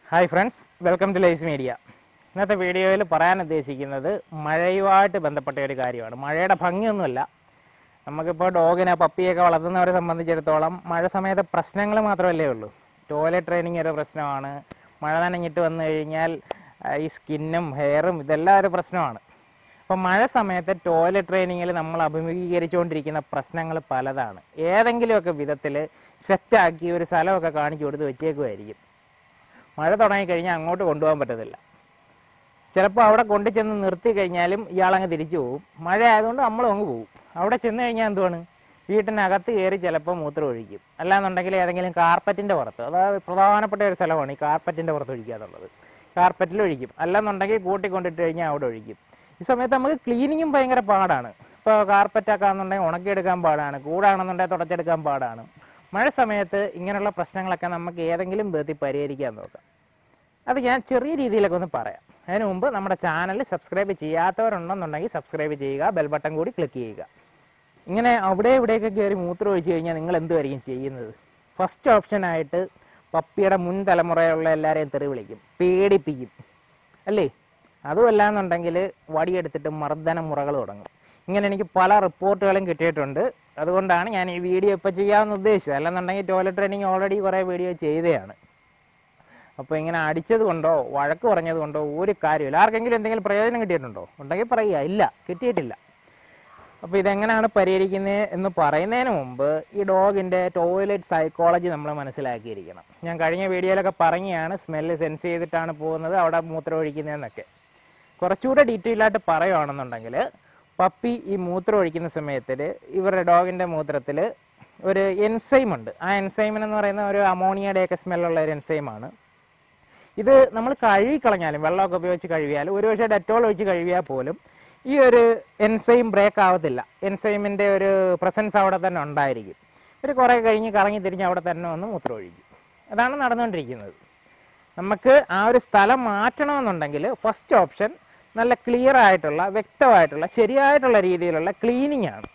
hi friends welcome to ലൈസ് media ഇന്നത്തെ വീഡിയോയിൽ പറയാൻ ഉദ്ദേശിക്കുന്നത് മഴയുമായിട്ട് ബന്ധപ്പെട്ട ഒരു കാര്യമാണ് മഴയുടെ ഭംഗിയൊന്നുമല്ല നമുക്കിപ്പോൾ ഡോഗിനെ പപ്പിയൊക്കെ വളർത്തുന്നവരെ സംബന്ധിച്ചിടത്തോളം മഴ സമയത്ത് പ്രശ്നങ്ങൾ മാത്രമല്ലേ ഉള്ളൂ ടോയ്ലറ്റ് ട്രെയിനിങ് ഒരു പ്രശ്നമാണ് മഴ നനഞ്ഞിട്ട് വന്നു കഴിഞ്ഞാൽ ആ, ഈ സ്കിന്നും ഹെയറും ഇതെല്ലാം ഒരു പ്രശ്നമാണ് അപ്പം മഴ സമയത്ത് ടോയ്ലറ്റ് ട്രെയിനിങ്ങിൽ നമ്മൾ അഭിമുഖീകരിച്ചുകൊണ്ടിരിക്കുന്ന പ്രശ്നങ്ങൾ പലതാണ് ഏതെങ്കിലുമൊക്കെ വിധത്തിൽ സെറ്റാക്കി ഒരു സ്ഥലമൊക്കെ കാണിച്ചു കൊടുത്ത് വെച്ചേക്കുമായിരിക്കും മഴ തുടങ്ങിക്കഴിഞ്ഞാൽ അങ്ങോട്ട് കൊണ്ടുപോകാൻ പറ്റത്തില്ല ചിലപ്പോൾ അവിടെ കൊണ്ടു ചെന്ന് നിർത്തി കഴിഞ്ഞാലും ഇയാളങ്ങ് തിരിച്ചു പോകും മഴ ആയതുകൊണ്ട് നമ്മളും അങ്ങ് പോകും അവിടെ ചെന്ന് കഴിഞ്ഞാൽ എന്തുവാണ് വീട്ടിനകത്ത് കയറി ചിലപ്പോൾ മൂത്രം ഒഴിക്കും അല്ലാന്നുണ്ടെങ്കിൽ ഏതെങ്കിലും കാർപ്പറ്റിൻ്റെ പുറത്ത് അതായത് പ്രധാനപ്പെട്ട ഒരു സ്ഥലമാണ് ഈ കാർപ്പറ്റിൻ്റെ പുറത്ത് ഒഴിക്കുക എന്നുള്ളത് കാർപ്പറ്റിൽ ഒഴിക്കും അല്ലാന്നുണ്ടെങ്കിൽ കൂട്ടിക്കൊണ്ടിട്ട് കഴിഞ്ഞാൽ അവിടെ ഒഴിക്കും ഈ സമയത്ത് നമുക്ക് ക്ലീനിങ്ങും ഭയങ്കര പാടാണ് ഇപ്പോൾ കാർപ്പറ്റൊക്കെ ആണെന്നുണ്ടെങ്കിൽ ഉണക്കിയെടുക്കാൻ പാടാണ് കൂടാണെന്നുണ്ടെങ്കിൽ തുടച്ചെടുക്കാൻ പാടാണ് മഴ സമയത്ത് ഇങ്ങനെയുള്ള പ്രശ്നങ്ങളൊക്കെ നമുക്ക് ഏതെങ്കിലും വിധത്തിൽ പരിഹരിക്കാൻ നോക്കാം അത് ഞാൻ ചെറിയ രീതിയിലൊക്കെ ഒന്ന് പറയാം അതിന് മുമ്പ് നമ്മുടെ ചാനൽ സബ്സ്ക്രൈബ് ചെയ്യാത്തവരുണ്ടെന്നുണ്ടെങ്കിൽ സബ്സ്ക്രൈബ് ചെയ്യുക ബെൽ ബട്ടൺ കൂടി ക്ലിക്ക് ചെയ്യുക ഇങ്ങനെ അവിടെ ഇവിടെയൊക്കെ കയറി മൂത്രം ഒഴിച്ച് കഴിഞ്ഞാൽ നിങ്ങൾ എന്തുമായിരിക്കും ചെയ്യുന്നത് ഫസ്റ്റ് ഓപ്ഷനായിട്ട് പപ്പിയുടെ മുൻ തലമുറയുള്ള എല്ലാവരെയും തെറി വിളിക്കും പേടിപ്പിക്കും അല്ലേ അതുമല്ല എന്നുണ്ടെങ്കിൽ വടിയെടുത്തിട്ട് മർദ്ദന മുറകൾ തുടങ്ങും ഇങ്ങനെ എനിക്ക് പല റിപ്പോർട്ടുകളും കിട്ടിയിട്ടുണ്ട് അതുകൊണ്ടാണ് ഞാൻ ഈ വീഡിയോ ഇപ്പോൾ ചെയ്യാമെന്ന് ഉദ്ദേശിച്ചത് അല്ലെന്നുണ്ടെങ്കിൽ ടോയ്ലറ്റ് ട്രെയിനിങ് ഓൾറെഡി കുറേ വീഡിയോ ചെയ്തതാണ് അപ്പോൾ ഇങ്ങനെ അടിച്ചത് കൊണ്ടോ വഴക്ക് പറഞ്ഞത് കൊണ്ടോ ഒരു കാര്യമില്ല ആർക്കെങ്കിലും എന്തെങ്കിലും പ്രയോജനം കിട്ടിയിട്ടുണ്ടോ ഉണ്ടെങ്കിൽ പറയുക ഇല്ല കിട്ടിയിട്ടില്ല അപ്പോൾ ഇതെങ്ങനെയാണ് പരിഹരിക്കുന്നത് എന്ന് പറയുന്നതിന് മുമ്പ് ഈ ഡോഗിൻ്റെ ടോയ്ലറ്റ് സൈക്കോളജി നമ്മൾ മനസ്സിലാക്കിയിരിക്കണം ഞാൻ കഴിഞ്ഞ വീഡിയോയിലൊക്കെ പറഞ്ഞതാണ് സ്മെല്ല് സെൻസ് ചെയ്തിട്ടാണ് പോകുന്നത് അവിടെ മൂത്രം ഒഴിക്കുന്നതെന്നൊക്കെ കുറച്ചുകൂടെ ഡീറ്റെയിൽ ആയിട്ട് പറയുകയാണെന്നുണ്ടെങ്കിൽ പപ്പി ഈ മൂത്രം ഒഴിക്കുന്ന സമയത്തിൽ ഇവരുടെ ഡോഗിൻ്റെ മൂത്രത്തിൽ ഒരു എൻസൈം ഉണ്ട് ആ എൻസൈമിന് എന്ന് പറയുന്ന ഒരു അമോണിയയുടെയൊക്കെ സ്മെല്ലുള്ള ഒരു എൻസൈമാണ് ഇത് നമ്മൾ കഴുകിക്കളഞ്ഞാലും വെള്ളമൊക്കെ ഉപയോഗിച്ച് കഴുകിയാലും ഒരു പക്ഷേ ഡെറ്റോൾ ഒഴിച്ച് കഴുകിയാൽ പോലും ഈ ഒരു എൻസൈം ബ്രേക്ക് ആവത്തില്ല എൻസൈമിൻ്റെ ഒരു പ്രസൻസ് അവിടെ തന്നെ ഉണ്ടായിരിക്കും ഒരു കുറേ കഴിഞ്ഞ് കറങ്ങി തിരിഞ്ഞ് അവിടെ തന്നെ വന്ന് മൂത്രം ഒഴിക്കും അതാണ് നടന്നുകൊണ്ടിരിക്കുന്നത് നമുക്ക് ആ ഒരു സ്ഥലം മാറ്റണമെന്നുണ്ടെങ്കിൽ ഫസ്റ്റ് ഓപ്ഷൻ നല്ല ക്ലിയർ ആയിട്ടുള്ള വ്യക്തമായിട്ടുള്ള ശരിയായിട്ടുള്ള രീതിയിലുള്ള ക്ലീനിങ് ആണ്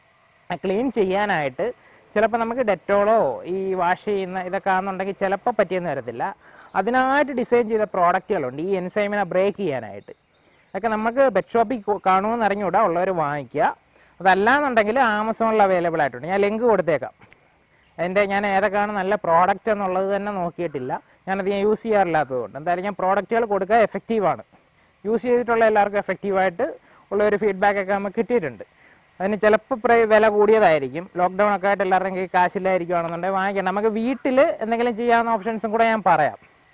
ആ ക്ലീൻ ചെയ്യാനായിട്ട് ചിലപ്പോൾ നമുക്ക് ഡെറ്റോളോ ഈ വാഷ് ചെയ്യുന്ന ഇതൊക്കെ ആണെന്നുണ്ടെങ്കിൽ ചിലപ്പോൾ പറ്റിയെന്ന് വരത്തില്ല അതിനായിട്ട് ഡിസൈൻ ചെയ്ത പ്രോഡക്റ്റുകളുണ്ട് ഈ എൻസൈമിനെ ബ്രേക്ക് ചെയ്യാനായിട്ട് അതൊക്കെ നമുക്ക് ബെറ്റ് ഷോപ്പിൽ കാണുമെന്ന് അറിഞ്ഞുകൂടാ ഉള്ളവർ വാങ്ങിക്കുക അതല്ലാന്നുണ്ടെങ്കിൽ ആമസോണിൽ അവൈലബിൾ ആയിട്ടുണ്ട് ഞാൻ ലിങ്ക് കൊടുത്തേക്കാം അതിൻ്റെ ഞാൻ ഏതൊക്കെയാണ് നല്ല പ്രോഡക്റ്റ് എന്നുള്ളത് തന്നെ നോക്കിയിട്ടില്ല ഞാനത് ഞാൻ യൂസ് ചെയ്യാറില്ലാത്തതുകൊണ്ട് എന്തായാലും ഞാൻ പ്രോഡക്റ്റുകൾ കൊടുക്കുക എഫക്റ്റീവാണ് യൂസ് ചെയ്തിട്ടുള്ള എല്ലാവർക്കും എഫക്റ്റീവായിട്ട് ഉള്ള ഒരു ഫീഡ്ബാക്ക് ഒക്കെ നമുക്ക് കിട്ടിയിട്ടുണ്ട് അതിന് ചിലപ്പോൾ പ്രൈ വില കൂടിയതായിരിക്കും ലോക്ക്ഡൗൺ ഒക്കെ ആയിട്ട് എല്ലാവരുടെയും കയ്യിൽ കാശില്ലായിരിക്കുകയാണെന്നുണ്ടെങ്കിൽ വാങ്ങിക്കണം നമുക്ക് വീട്ടിൽ എന്തെങ്കിലും ചെയ്യാവുന്ന ഓപ്ഷൻസും കൂടെ ഞാൻ പറയാം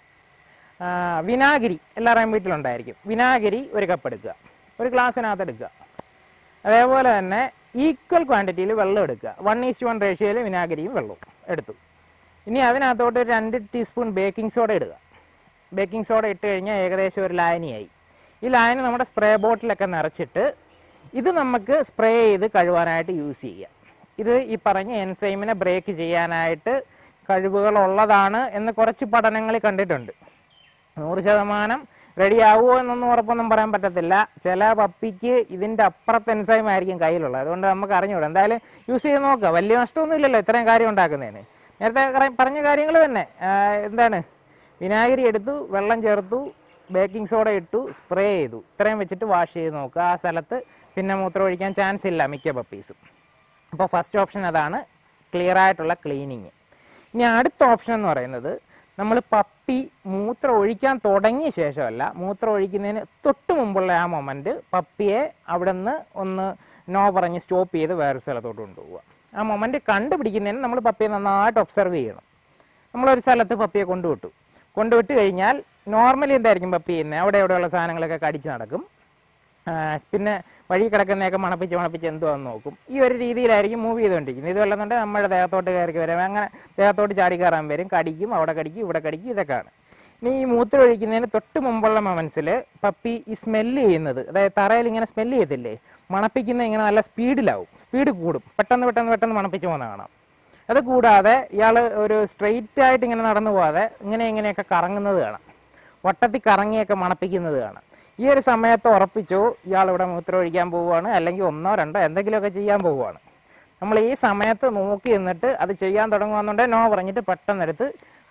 ആ, വിനാഗിരി എല്ലാവരുടെയും വീട്ടിലുണ്ടായിരിക്കും വിനാഗിരി ഒരു കപ്പ് എടുക്കുക ഒരു ഗ്ലാസ്സിനകത്ത് എടുക്കുക അതേപോലെ തന്നെ ഈക്വൽ ക്വാണ്ടിറ്റിയിൽ വെള്ളം എടുക്കുക വൺ ഈസ്റ്റ് വൺ റേഷ്യോയിൽ വിനാഗിരിയും വെള്ളവും എടുത്തു ഇനി അതിനകത്തോട്ട് ഒരു രണ്ട് ടീസ്പൂൺ ബേക്കിംഗ് സോഡ ഇടുക ബേക്കിംഗ് സോഡ ഇട്ട് കഴിഞ്ഞാൽ ഏകദേശം ഒരു ലായനിയായി ഈ ലായനി നമ്മുടെ സ്പ്രേ ബോട്ടിലൊക്കെ നിറച്ചിട്ട് ഇത് നമുക്ക് സ്പ്രേ ചെയ്ത് കഴുകാനായിട്ട് യൂസ് ചെയ്യാം ഇത് ഈ പറഞ്ഞ എൻസൈമിനെ ബ്രേക്ക് ചെയ്യാനായിട്ട് കഴിവുകളുള്ളതാണ് എന്ന് കുറച്ച് പഠനങ്ങളിൽ കണ്ടിട്ടുണ്ട് നൂറ് ശതമാനം റെഡി ആവുമോ എന്നൊന്നും ഉറപ്പൊന്നും പറയാൻ പറ്റത്തില്ല ചില പപ്പിക്ക് ഇതിൻ്റെ അപ്പുറത്ത് എൻസൈം ആയിരിക്കും കയ്യിലുള്ളത് അതുകൊണ്ട് നമുക്ക് അറിഞ്ഞുകൂടാ എന്തായാലും യൂസ് ചെയ്ത് നോക്കുക വലിയ നഷ്ടമൊന്നും ഇല്ലല്ലോ ഇത്രയും കാര്യം ഉണ്ടാക്കുന്നതിന് നേരത്തെ കറ- പറഞ്ഞ കാര്യങ്ങൾ തന്നെ ആ, എന്താണ് വിനാഗിരി എടുത്തു വെള്ളം ചേർത്തു ബേക്കിംഗ് സോഡ ഇട്ടു സ്പ്രേ ചെയ്തു ഇത്രയും വെച്ചിട്ട് വാഷ് ചെയ്ത് നോക്കുക ആ സ്ഥലത്ത് പിന്നെ മൂത്രം ഒഴിക്കാൻ ചാൻസ് ഇല്ല മിക്ക പപ്പീസും അപ്പോൾ ഫസ്റ്റ് ഓപ്ഷൻ അതാണ് ക്ലിയർ ആയിട്ടുള്ള ക്ലീനിങ് ഇനി അടുത്ത ഓപ്ഷൻ എന്ന് പറയുന്നത് നമ്മൾ പപ്പി മൂത്രം ഒഴിക്കാൻ തുടങ്ങിയ ശേഷമല്ല മൂത്രം ഒഴിക്കുന്നതിന് തൊട്ട് മുമ്പുള്ള ആ മൊമെൻറ്റ് പപ്പിയെ അവിടെ നിന്ന് ഒന്ന് നോ പറഞ്ഞ് സ്റ്റോപ്പ് ചെയ്ത് വേറെ സ്ഥലത്തോട്ട് കൊണ്ടുപോവുക ആ മൊമെൻറ്റ് കണ്ടുപിടിക്കുന്നതിന് നമ്മൾ പപ്പിയെ നന്നായിട്ട് ഒബ്സർവ് ചെയ്യണം നമ്മളൊരു സ്ഥലത്ത് പപ്പിയെ കൊണ്ടുവിട്ടു കൊണ്ടുവിട്ട് കഴിഞ്ഞാൽ നോർമലി എന്തായിരിക്കും പപ്പി ചെയ്യുന്നത് അവിടെ എവിടെയുള്ള സാധനങ്ങളൊക്കെ കടിച്ച് നടക്കും ആ, പിന്നെ വഴി കിടക്കുന്നതൊക്കെ മണപ്പിച്ച് മണപ്പിച്ച് എന്തുവാന്ന് നോക്കും ഈ ഒരു രീതിയിലായിരിക്കും മൂവ് ചെയ്തുകൊണ്ടിരിക്കുന്നത് ഇതല്ലെന്നുണ്ടെങ്കിൽ നമ്മുടെ ദേഹത്തോട്ട് കയറി വരും അങ്ങനെ ദേഹത്തോട്ട് ചാടി കയറാൻ വരും കടിക്കും അവിടെ കടിക്കും ഇവിടെ കടിക്കും ഇതൊക്കെയാണ് ഇനി ഈ മൂത്രം ഒഴിക്കുന്നതിന് തൊട്ട് മുമ്പുള്ള മൊമെൻസിൽ പപ്പി ഈ സ്മെല്ല് ചെയ്യുന്നത് അതായത് തറയിൽ ഇങ്ങനെ സ്മെല്ല് ചെയ്യത്തില്ലേ മണപ്പിക്കുന്ന ഇങ്ങനെ നല്ല സ്പീഡിലാവും സ്പീഡ് കൂടും പെട്ടെന്ന് പെട്ടെന്ന് പെട്ടെന്ന് മണപ്പിച്ച് പോകുന്ന കാണാം അത് കൂടാതെ ഇയാൾ ഒരു സ്ട്രെയിറ്റ് ആയിട്ട് ഇങ്ങനെ നടന്നു പോകാതെ ഇങ്ങനെ ഇങ്ങനെയൊക്കെ കറങ്ങുന്നത് കാണാം വട്ടത്തിൽ കറങ്ങിയൊക്കെ മണപ്പിക്കുന്നത് കാണാം ഈ ഒരു സമയത്ത് ഉറപ്പിച്ചു ഇയാൾ ഇവിടെ മൂത്രം ഒഴിക്കാൻ പോവുകയാണ് അല്ലെങ്കിൽ ഒന്നോ രണ്ടോ എന്തെങ്കിലുമൊക്കെ ചെയ്യാൻ പോവുകയാണ് നമ്മൾ ഈ സമയത്ത് നോക്കി നിന്നിട്ട് അത് ചെയ്യാൻ തുടങ്ങുകയെന്നുണ്ടെങ്കിൽ നോ പറഞ്ഞിട്ട് പെട്ടെന്ന് എടുത്ത്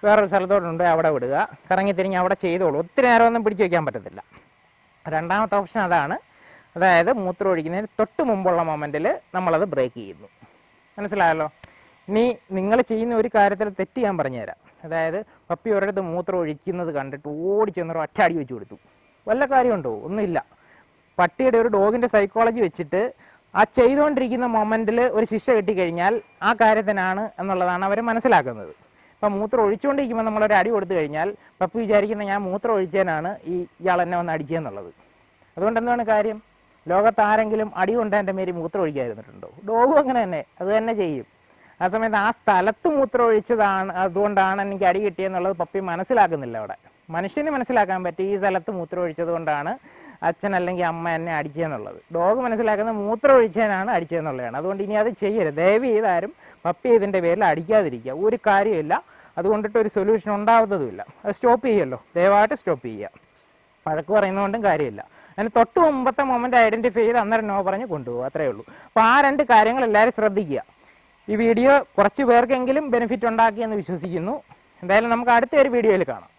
വേറൊരു സ്ഥലത്തോട്ടുണ്ട് അവിടെ വിടുക കറങ്ങി തിരിഞ്ഞ് അവിടെ ചെയ്തോളൂ ഒത്തിരി നേരമൊന്നും പിടിച്ചു വയ്ക്കാൻ പറ്റത്തില്ല രണ്ടാമത്തെ ഓപ്ഷൻ അതാണ് അതായത് മൂത്രം ഒഴിക്കുന്നതിന് തൊട്ട് മുമ്പുള്ള മൊമെൻറ്റിൽ നമ്മളത് ബ്രേക്ക് ചെയ്യുന്നു മനസ്സിലായല്ലോ ഇനി നിങ്ങൾ ചെയ്യുന്ന ഒരു കാര്യത്തിൽ തെറ്റ് ഞാൻ പറഞ്ഞുതരാം അതായത് പപ്പി ഒരിടത്ത് മൂത്രം ഒഴിക്കുന്നത് കണ്ടിട്ട് ഓടി ചെന്നൊരു ഒറ്റ അടി വെച്ച് കൊടുത്തു വല്ല കാര്യമുണ്ടോ ഒന്നുമില്ല പട്ടിയുടെ ഒരു ഡോഗിൻ്റെ സൈക്കോളജി വെച്ചിട്ട് ആ ചെയ്തുകൊണ്ടിരിക്കുന്ന മൊമെൻറ്റിൽ ഒരു ശിക്ഷ കിട്ടിക്കഴിഞ്ഞാൽ ആ കാര്യത്തിനാണ് എന്നുള്ളതാണ് അവർ മനസ്സിലാക്കുന്നത് ഇപ്പം മൂത്രം ഒഴിച്ചുകൊണ്ടിരിക്കുമ്പോൾ നമ്മളൊരു അടി കൊടുത്തു കഴിഞ്ഞാൽ പപ്പി വിചാരിക്കുന്ന ഞാൻ മൂത്രം ഒഴിച്ചതിനാണ് ഈ ഇയാൾ എന്നെ വന്ന് അടിച്ചതെന്നുള്ളത് അതുകൊണ്ട് എന്താണ് കാര്യം ലോകത്ത് ആരെങ്കിലും അടി കൊണ്ട് എൻ്റെ മേരി മൂത്രം ഒഴിക്കാതിരുന്നിട്ടുണ്ടോ ഡോഗും അങ്ങനെ തന്നെ അത് തന്നെ ചെയ്യും ആ സമയത്ത് ആ സ്ഥലത്ത് മൂത്രം ഒഴിച്ചതാണ് അതുകൊണ്ടാണ് എനിക്ക് അടി കിട്ടിയെന്നുള്ളത് പപ്പി മനസ്സിലാക്കുന്നില്ല അവിടെ മനുഷ്യന് മനസ്സിലാക്കാൻ പറ്റും ഈ സ്ഥലത്ത് മൂത്രം ഒഴിച്ചത് കൊണ്ടാണ് അച്ഛൻ അല്ലെങ്കിൽ അമ്മ എന്നെ അടിച്ചതെന്നുള്ളത് ഡോഗ് മനസ്സിലാക്കുന്ന മൂത്രം ഒഴിച്ചതിനാണ് അടിച്ചതെന്നുള്ളതാണ് അതുകൊണ്ട് ഇനി അത് ചെയ്യരുത് ദയവ് ചെയ്താരും പപ്പി ഇതിൻ്റെ പേരിൽ അടിക്കാതിരിക്കുക ഒരു കാര്യമില്ല അതുകൊണ്ടിട്ട് ഒരു സൊല്യൂഷൻ ഉണ്ടാവുന്നതുമില്ല അത് സ്റ്റോപ്പ് ചെയ്യുമല്ലോ ദയവായിട്ട് സ്റ്റോപ്പ് ചെയ്യുക വഴക്ക് പറയുന്നതുകൊണ്ടും കാര്യമില്ല അതിന് തൊട്ട് മുമ്പത്തെ മൊമെന്റ് ഐഡന്റിഫൈ ചെയ്ത് അന്നേരം നോ പറഞ്ഞ് കൊണ്ടുപോകും അത്രേ ഉള്ളൂ അപ്പോൾ ആ രണ്ട് കാര്യങ്ങൾ എല്ലാവരും ശ്രദ്ധിക്കുക ഈ വീഡിയോ കുറച്ച് പേർക്കെങ്കിലും ബെനിഫിറ്റ് ഉണ്ടാക്കിയെന്ന് വിശ്വസിക്കുന്നു എന്തായാലും നമുക്ക് അടുത്ത ഒരു വീഡിയോയിൽ കാണാം